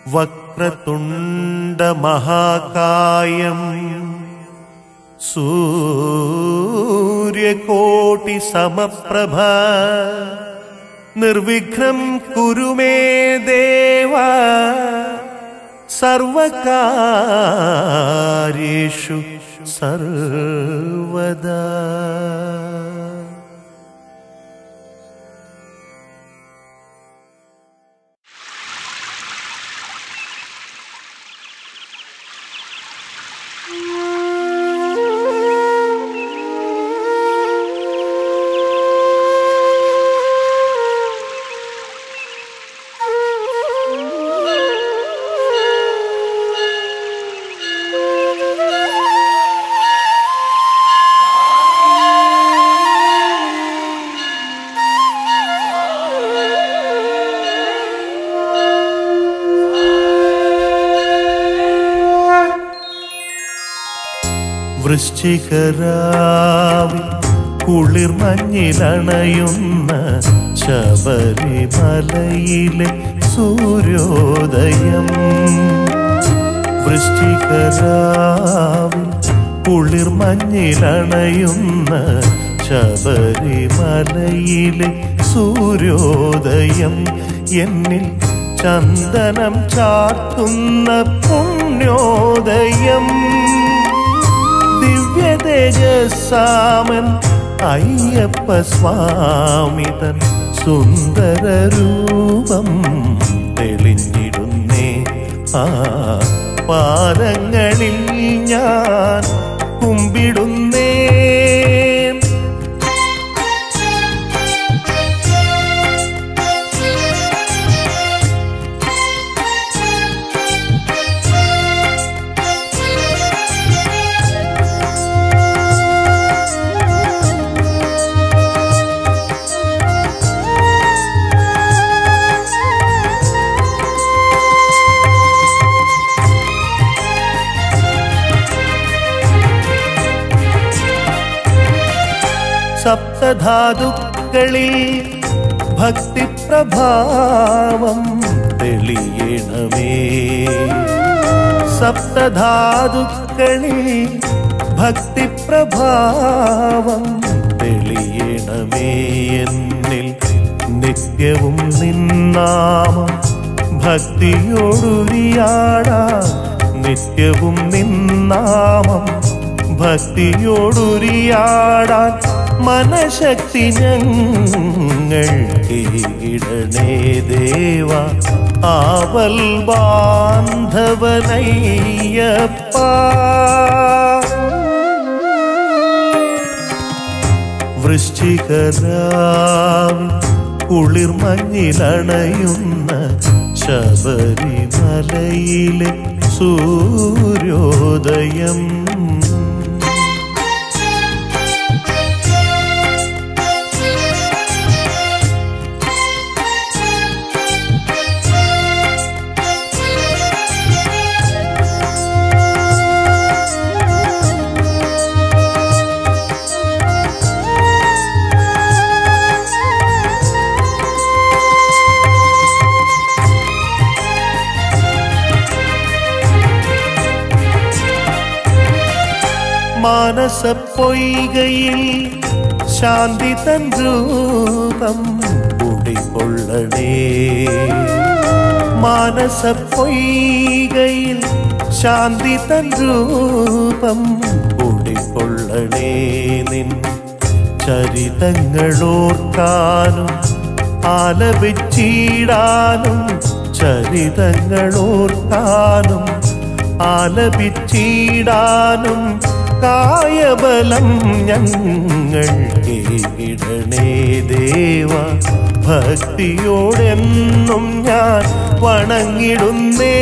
വക്രതുണ്ടമഹാകായം സൂര്യകോട്ടി സമപ്രഭ നിർവിഘ്നം കുരു മേ ദേവ സർവകാര്യേഷു സർവദാ വൃശ്ചികരാവിൽ കുളിർമഞ്ഞിലണയുന്ന ശബരിമലയിലെ സൂര്യോദയം വൃശ്ചികരാവിൽ കുളിർമഞ്ഞിലണയുന്ന ശബരിമലയിലെ സൂര്യോദയം എന്നിൽ ചന്ദനം ചാർത്തുന്ന പുണ്യോദയം ദിവ്യ തേജസ്സാമൻ അയ്യപ്പ സ്വാമിതൻ സുന്ദര രൂപം തെളിഞ്ഞിടുന്നേ ആ പാദങ്ങളിൽ ഞാൻ കുമ്പിടുന്നേ സപ്തധാതുക്കളിൽ ഭക്തിപ്രഭാവം തെളിയണമേ സപ്തധാതുക്കളിൽ ഭക്തിപ്രഭാവം തെളിയണമേ എന്നിൽ നിത്യവും നിന്നാമം ഭക്തിയോടുരിയാടാൻ നിത്യവും നിന്നാമം ഭക്തിയോടുരിയാടാൻ മനശക്തി ഞങ്ങൾ ഇടണേ ദേവ ആവൽ ബാന്ധവനയ്യപ്പ വൃശ്ചികരാവിൽ കുളിർമഞ്ഞിലണയുന്ന ശബരിമലയിലെ സൂര്യോദയം മാനസപ്പൊയ്കയിൽ ശാന്തി തൻ രൂപം കുടികൊള്ളണേ മാനസപ്പൊയ്കയിൽ ശാന്തി തൻ രൂപം കുടികൊള്ളണേ നിൻ ചരിതങ്ങളോർക്കാനും ആലപിച്ചിടാനും ചരിതങ്ങളോർക്കാനും ആലപിച്ചിടാനും കായബലം ഞങ്ങൾ ഇടണേ ദേവ ഭക്തിയോടെന്നും ഞാൻ വണങ്ങിടുന്നേ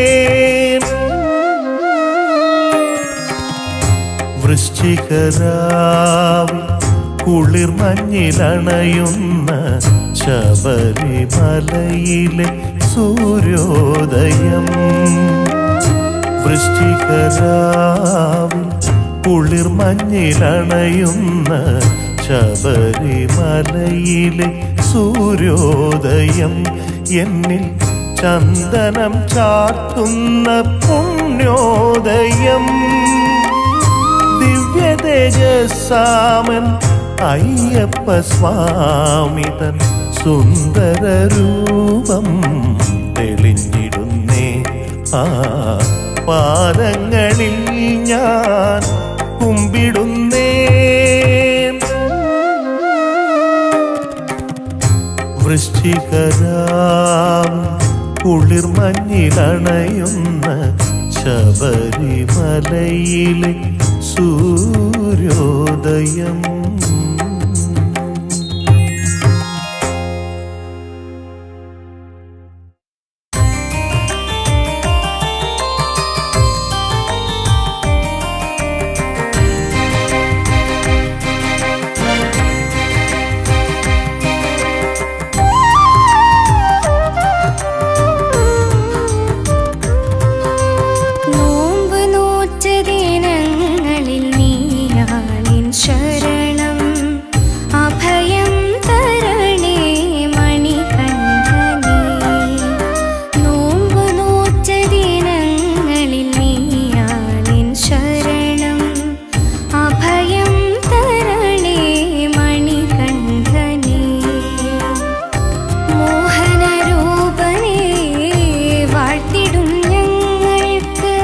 വൃശ്ചികരാവിൽ കുളിർമഞ്ഞിലണയുന്ന ശബരിമലയിലെ സൂര്യോദയം വൃശ്ചികരാവിൽ കുളിർമഞ്ഞിലണയുന്ന ശബരിമലയിലെ സൂര്യോദയം എന്നിൽ ചന്ദനം ചാർത്തുന്ന പുണ്യോദയം ദിവ്യ തേജസ്സാമൻ അയ്യപ്പ സ്വാമിതൻ സുന്ദര രൂപം തെളിഞ്ഞിടുന്നേ ആ പാദങ്ങളിൽ ഞാൻ കുമ്പിടുന്നേ വൃശ്ചികരാം കുളിർമഞ്ഞിലണയുന്ന ശബരിമലയിലെ സൂര്യോദയം നോമ്പ് നോറ്റ ദിനങ്ങളിൽ നീയാളിൻ ശരണം അഭയം തരണേ മണികണ്ഠനേ നോമ്പ് നോറ്റ ദിനങ്ങളിൽ നീയാളിൻ ശരണം അഭയം തരണേ മണികണ്ഠനേ മോഹനരൂപനേ വാഴ്ത്തിടും ഞങ്ങൾക്ക്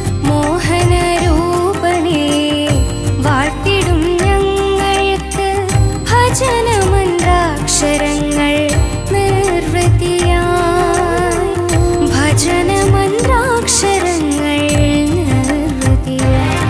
മോഹനരൂപനേ വാഴ്ത്തിടും ഞങ്ങൾക്ക് ഭജനമന്ത്രാക്ഷരങ്ങൾ നിർവൃതിയായി ഭജനമന്ത്രാക്ഷരങ്ങൾ നിർവൃതിയായി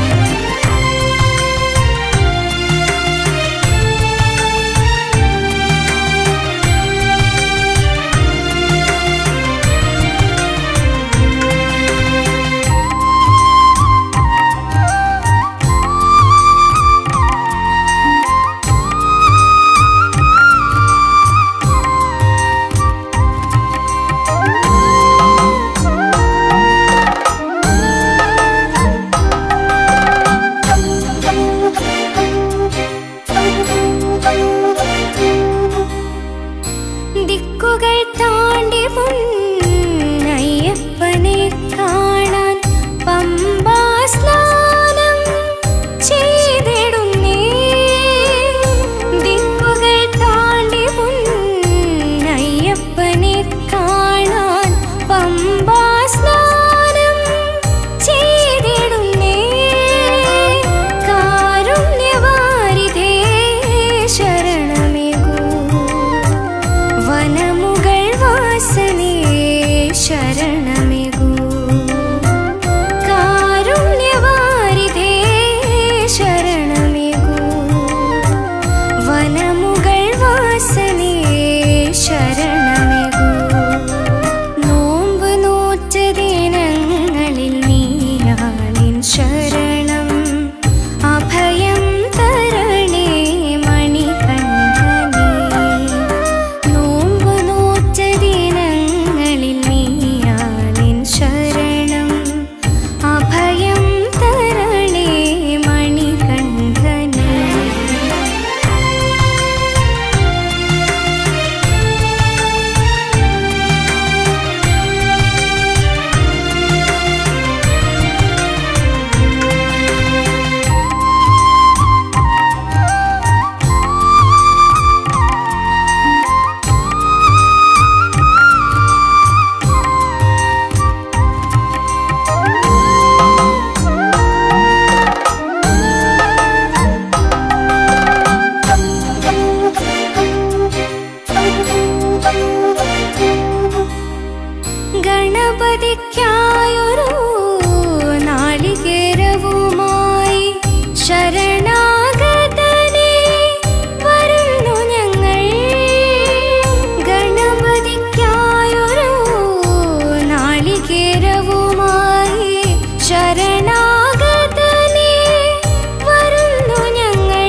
ദിക്കുകൾ താണ്ടി പൊന്നയ്യപ്പനെ കാണാൻ പമ്പാ സ്നാനം ചെയ്തിടുന്നേ ദിക്കുകൾ താണ്ടി പൊന്നയ്യപ്പനെ കാണാൻ പമ്പാ സ്നാനം ചെയ്തിടുന്നേ കാരുണ്യവാരിധേ ശരണമേകൂ വനമുകൾ വാസനേ ശരണമേകൂ കാരുണ്യവാരിധേ ശരണമേകൂ വനമുകൾ വാസനേ ശരണമേകൂ നോമ്പ് നോറ്റ ദിനങ്ങളിൽ നീയാളിൻ ശരണം അഭയം തരണേ മണികണ്ഠനേ നോമ്പ് നോറ്റ ദിനങ്ങളിൽ നീയാളിൻ ശരണം അഭയം തരണേ മണികണ്ഠനേ ഗണപതിക്കായൊരു നാളികേരവുമായി ശരണാഗതനെ വരുന്നു ഞങ്ങൾ ഗണപതിക്കായൊരു നാളികേരവുമായി ശരണാഗതനെ വരുന്നു ഞങ്ങൾ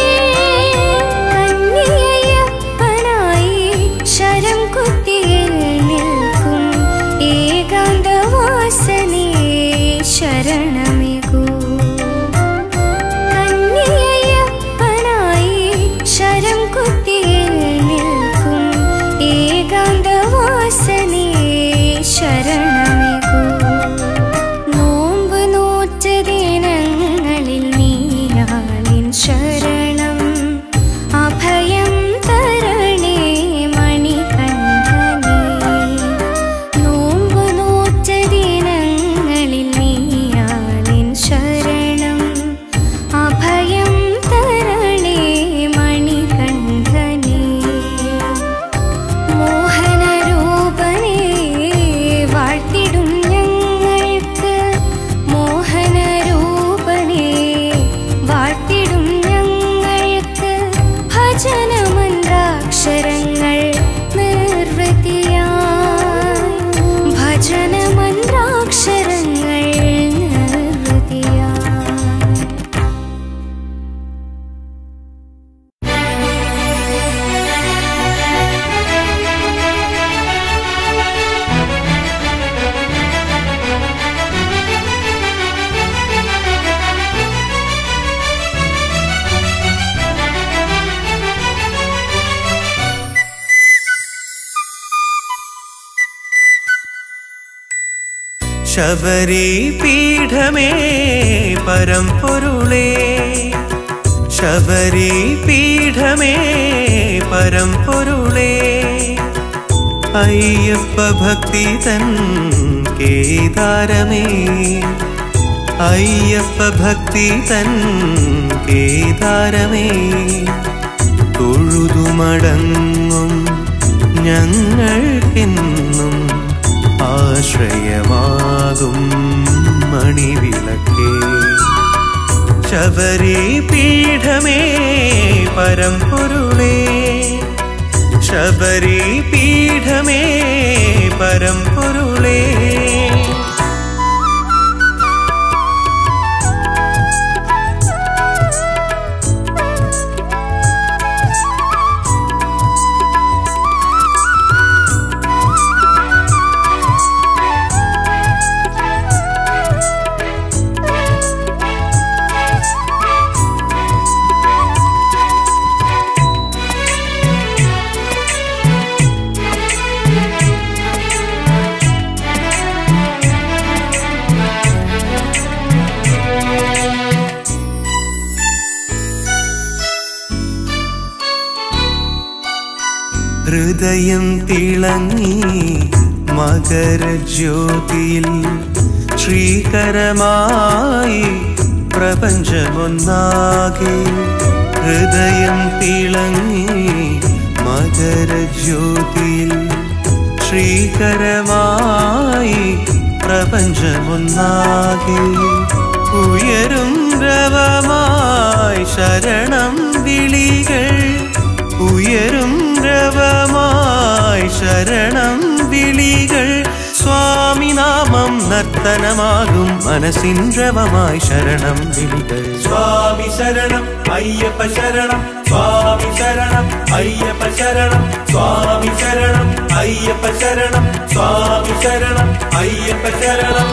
കന്യയ്യപ്പനായി ശരം കുത്തിയിൽ നിൽക്കും ഏകാന്തവാസനേ ശരണമേകൂ കന്യയ്യപ്പനായി ശരം കുത്തിയിൽ നിൽക്കും ഏകാന്തവാസനേ ശബരി പീഠമേ പരമ്പൊരുളേ ശബരി പീഠമേ പരമ്പൊരുളേ അയ്യപ്പ ഭക്തി തൻ കേദാരമേ അയ്യപ്പ ഭക്തി തൻ കേദാരമേ തൊഴുതുമടങ്ങും ഞങ്ങൾക്കെന്നും ആശ്രയമാകും മണിവിളക്കേ ശബരി പീഠമേ പരമ്പൊരുളേ ശബരി പീഠമേ പരമ്പൊരുളേ ഹൃദയം തിളങ്ങി മകരജ്യോതിയിൽ ശ്രീകരമായി പ്രപഞ്ചമൊന്നാകെ ഹൃദയം തിളങ്ങി മകരജ്യോതിയിൽ ശ്രീകരമായി പ്രപഞ്ചമൊന്നാകെ ഉയരും രവമായി ശരണം വിളികൾ ഉയരും രവമായി ശരണം വിളികൾ സ്വാമി നാമം നർത്തനമാകും മനസ്സിൻ രവമായി ശരണം വിളികൾ സ്വാമി ശരണം അയ്യപ്പ ശരണം സ്വാമി ശരണം അയ്യപ്പ ശരണം സ്വാമി ശരണം അയ്യപ്പ ശരണം സ്വാമി ശരണം അയ്യപ്പ ശരണം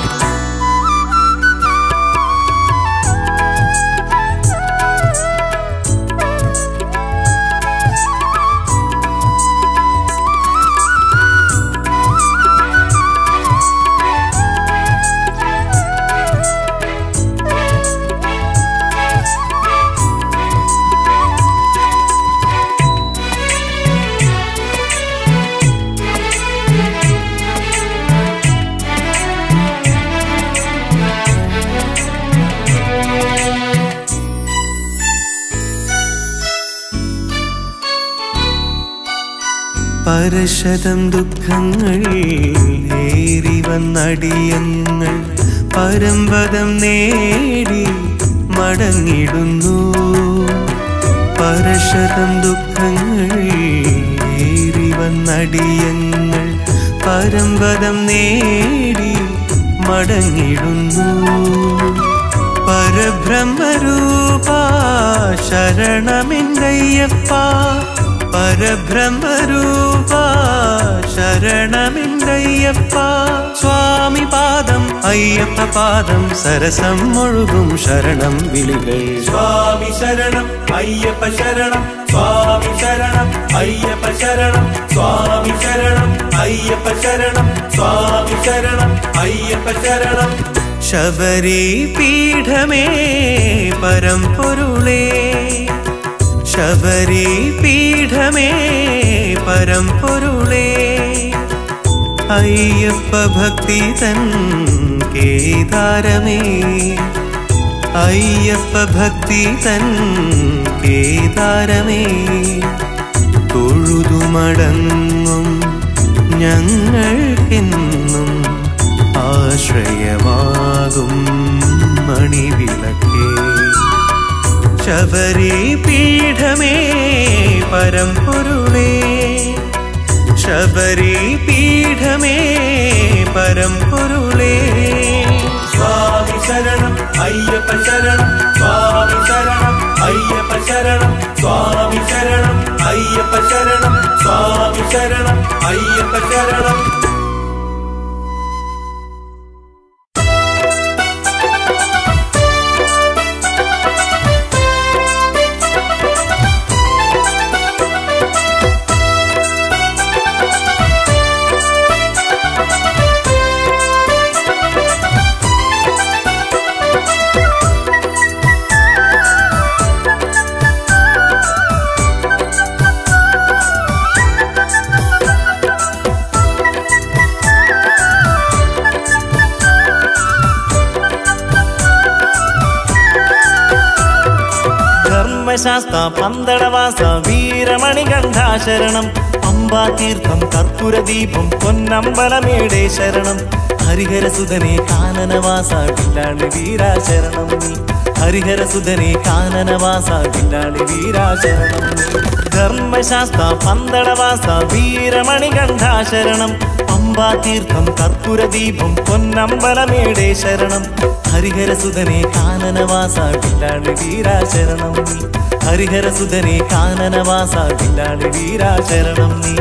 പരശതം ദുഃഖങ്ങൾ ഏറി വന്നടിയങ്ങൾ പരമ്പദം നേടി മടങ്ങിടുന്നു പരശതം ദുഃഖങ്ങൾ ഏറി വന്നടിയങ്ങൾ പരമ്പദം നേടി മടങ്ങിടുന്നു പരബ്രഹ്മരൂപ ശരണമെന്തയ്യപ്പ പരബ്രഹ്മരൂപ ശരണമെന്തയ്യപ്പ സ്വാമി പാദം അയ്യപ്പ പാദം സരസം ഒഴുകും ശരണം വിളികൾ സ്വാമി ശരണം അയ്യപ്പ ശരണം സ്വാമി ശരണം അയ്യപ്പ ശരണം സ്വാമി ശരണം അയ്യപ്പ ശരണം സ്വാമി ശരണം അയ്യപ്പ ശരണം ശബരി പീഠമേ പരമ്പൊരുളേ ശബരി പീഠമേ പരമ്പൊരുളേ അയ്യപ്പ ഭക്തി തൻ കേദാരമേ അയ്യപ്പ ഭക്തി തൻ കേദാരമേ തൊഴുതുമടങ്ങും ഞങ്ങൾക്കെന്നും ആശ്രയമാകും മണിവിളക്കേ ശബരി പീഠമേ പരമ്പൊരുളേ ശബരി പീഠമേ പരമ്പൊരുളേ സ്വാമി ശരണം അയ്യപ്പ ശരണം സ്വാമി ശരണം അയ്യപ്പ ശരണം സ്വാമി ശരണം അയ്യപ്പ ശരണം സ്വാമി ശരണം അയ്യപ്പ ശരണം ധർമ്മശാസ്ത്ര പന്തളവാസ വീരമണികണ്ഠാ ശരണം പമ്പാതീർത്ഥം കർപ്പുരദീപം പൊന്നമ്പലമേടേ ശരണം ഹരിഹരസുധനെ കാനനവാസ വില്ലാളി വീരാ ശരണം നീ ഹരിഹരസുധനെ കാനനവാസ വില്ലാളി വീരാ ശരണം നീ ധർമ്മശാസ്ത്ര പന്തളവാസ വീരമണികണ്ഠാ ശരണം പമ്പാതീർത്ഥം കർപ്പുരദീപം പൊന്നമ്പലമേടേ ശരണം ഹരിഹരസുധനെ കാനനവാസ വില്ലാളി വീരാ ശരണം നീ ഹരിഹരസുധനെ കാനനവാസ വില്ലാളി വീരാ ശരണം നീ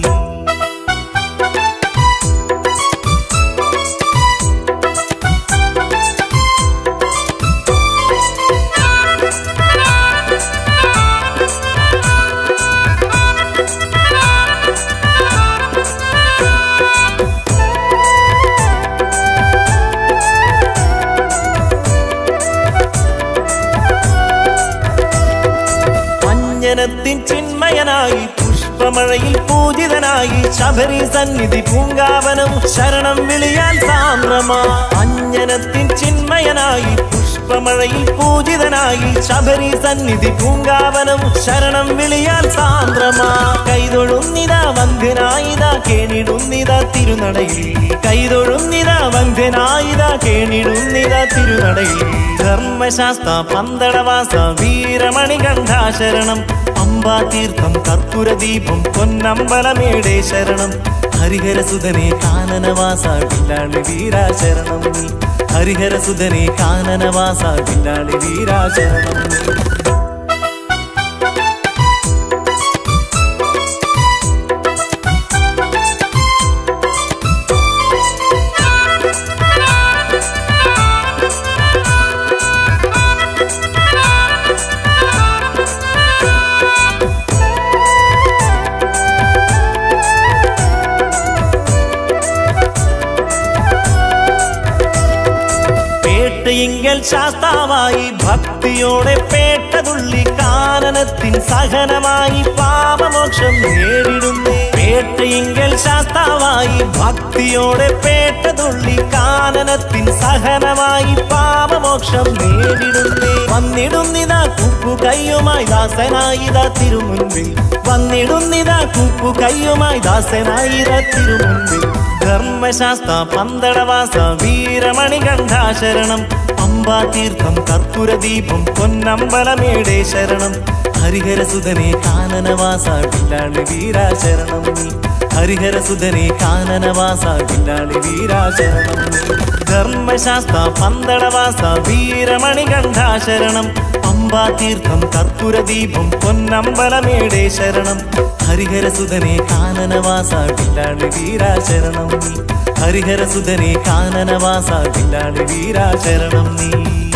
മഞ്ഞനത്തിൻ ചിന്മയനായി പുഷ്പമഴയിൽ പൂജിതനായി ശബരി സന്നിധി പൂങ്കാവനം ശരണം വിളിയാൽ സാന്ദ്രമാ അഞ്ജനത്തിൻ ചിന്മയനായി പുഷ്പമഴയിൽ പൂജിതനായി ശബരി സന്നിധി പൂങ്കാവനം ശരണം വിളിയാൽ സാന്ദ്രമാ കൈതൊഴുന്നിതാ വന്ധ്യനായിതാ കേണിടുന്നിതാ തിരുനടയിൽ കൈതൊഴുന്നിതാ വന്ധ്യനായിതാ കേണിടുന്നിതാ തിരുനടയിൽ ധർമ്മശാസ്ത്ര പന്തളവാസ വീരമണികണ്ഠാ ശരണം അമ്പാതീർത്ഥം കർപ്പുരദീപം പൊന്നമ്പലമേടേ ശരണം ഹരിഹരസുധനെ കാനനവാസ വില്ലാളി വീരാ ശരണം നീ ഹരിഹരസുധനെ കാനനവാസ വില്ലാളി വീരാ ശരണം നീ പേട്ടയിങ്കൽ ശാസ്താവായി ഭക്തിയോടെ പേട്ടതുള്ളി കാനനത്തിൻ സഹനമായി പാപമോക്ഷം നേടിടുന്നേ പേട്ടയിങ്കൽ ശാസ്താവായി ഭക്തിയോടെ പേട്ടതുള്ളി കാനനത്തിൻ സഹനമായി പാപമോക്ഷം നേടിടുന്നേ വന്നിടുന്നിതാ കുപ്പു കയ്യുമായി ദാസനായിതാ തിരുമുൻപിൽ വന്നിടുന്നിതാ കുപ്പു കയ്യുമായി ദാസനായിതാ തിരുമുൻപിൽ ധർമ്മശാസ്ത്ര പന്തളവാസ വീരമണികണ്ഠാ ശരണം അമ്പാതീർത്ഥം കർപ്പുരദീപം പൊന്നമ്പലമേടേ ശരണം ഹരിഹരസുധനെ കാനനവാസ വില്ലാളി വീരാ ശരണം നീ ഹരിഹരസുധനെ കാനനവാസ വില്ലാളി വീരാ ശരണം നീ ധർമ്മശാസ്ത്ര പന്തളവാസ വീരമണികണ്ഠാ ശരണം പമ്പാതീർത്ഥം കർപ്പുരദീപം പൊന്നമ്പലമേടേ ശരണം ഹരിഹരസുധനെ കാനനവാസ വില്ലാളി വീരാ ശരണം നീ ഹരിഹരസുധനെ കാനനവാസ വില്ലാളി വീരാ ശരണം നീ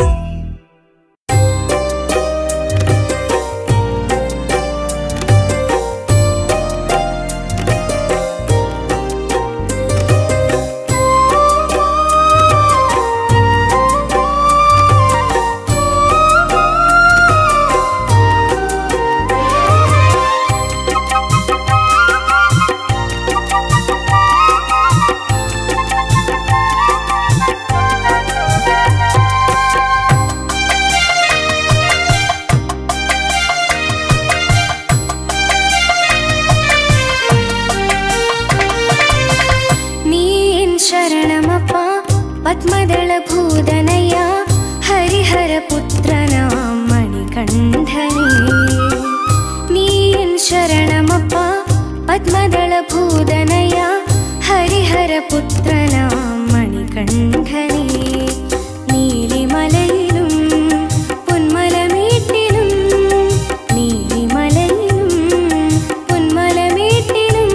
നീ എൻ ശരണമപ്പ പത്മദളഭൂതനയ ഹരിഹരപുത്രനാം മണികണ്ഠനേ നീ എൻ ശരണമപ്പ പത്മദളഭൂതനയ ഹരിഹരപുത്രനാം മണികണ്ഠനേ നീലിമലയിലും പൊന്മലമേട്ടിലും നീലിമലയിലും പൊന്മലമേട്ടിലും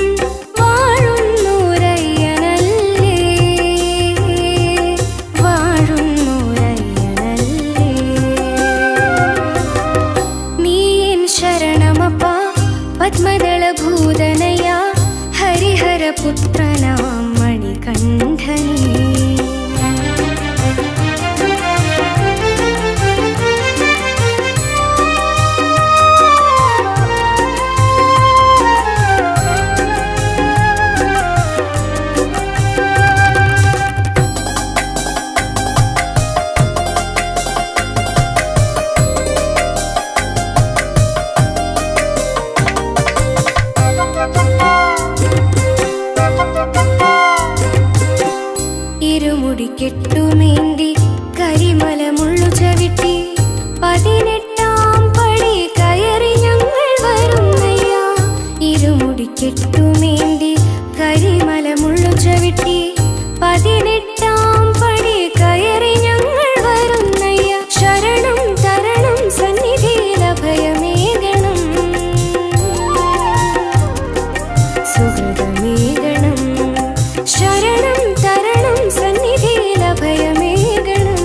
വാഴുന്നൂരയ്യനല്ലേ വാഴുന്നൂരയ്യനല്ലേ നീ എൻ ശരണമപ്പ പത്മദളഭൂതനയ ഹരിഹരപുത്രനാം മണികണ്ഠനേ ഇരുമുടി കെട്ടുമേന്തി കരിമല മുള്ളു ചവിട്ടി പതിനെട്ടാം പടി കയറി ഞങ്ങൾ വരുന്നയ്യ ഇരുമുടി കെട്ടുമേന്തി കരിമല മുള്ളു ചവിട്ടി പതിനെട്ടാം പടി കയറി ഞങ്ങൾ വരുന്നയ്യ ശരണം തരണം സന്നിധിയിൽ അഭയമേകണം സുഹൃതമേകണം ശരണം തരണം സന്നിധിയിൽ അഭയമേകണം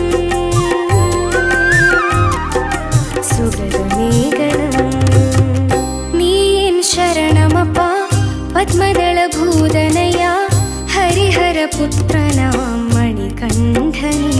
സുഹൃതമേകണം നീ എൻ ശരണമപ്പ പത്മദളഭൂതനയ ഹരിഹരപുത്രനാം മണികണ്ഠനീ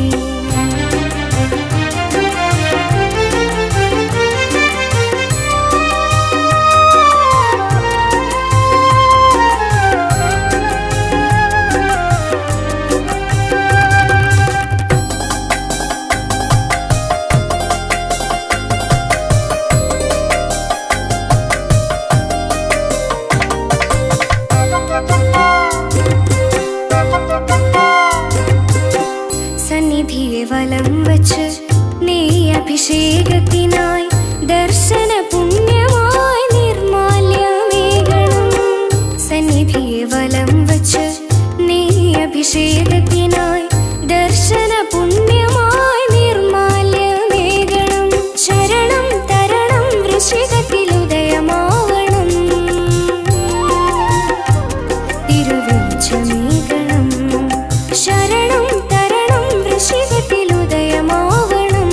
സന്നിധിയെ വലം വച്ച് നീ അഭിഷേകത്തിനായി ദർശന പുണ്യമായി നിർമാല്യമേകണം സന്നിധിയെ വലം വച്ച് നീ അഭിഷേകത്തിനായി ദർശന പുണ്യമായി നിർമാല്യമേകണം ശരണം തരണം വൃശ്ചികത്തിലുദയമാവണം തിരുവെളിച്ചമേകണം ശരണം തരണം വൃശ്ചികത്തിലുദയമാവണം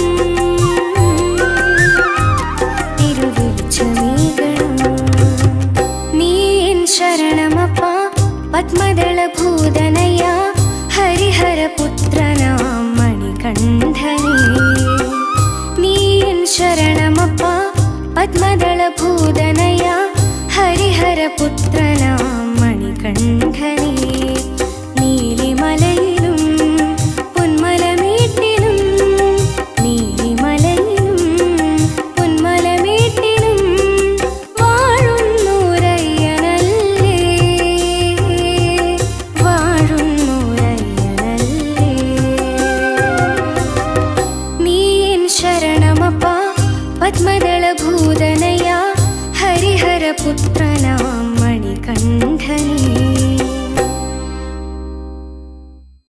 തിരുവെളിച്ചമേകണം നീ എൻ ശരണമപ്പ പത്മദളഭൂതനയ ഹരിഹരപുത്രനാം മണികണ്ഠനേ നീ എൻ ശരണമപ്പ പത്മദളഭൂതനയ ഹരിഹരപുത്രനാം മണികണ്ഠനേ നീലിമലയിലും പൊന്മലമേട്ടിലും നീലിമലയിലും പൊന്മലമേട്ടിലും വാഴുന്നൂരയ്യനല്ലേ വാഴുന്നൂരയ്യനല്ലേ നീ എൻ ശരണമപ്പ പത്മദളഭൂതനയ ഹരിഹരപുത്രനാം മണികണ്ഠനേ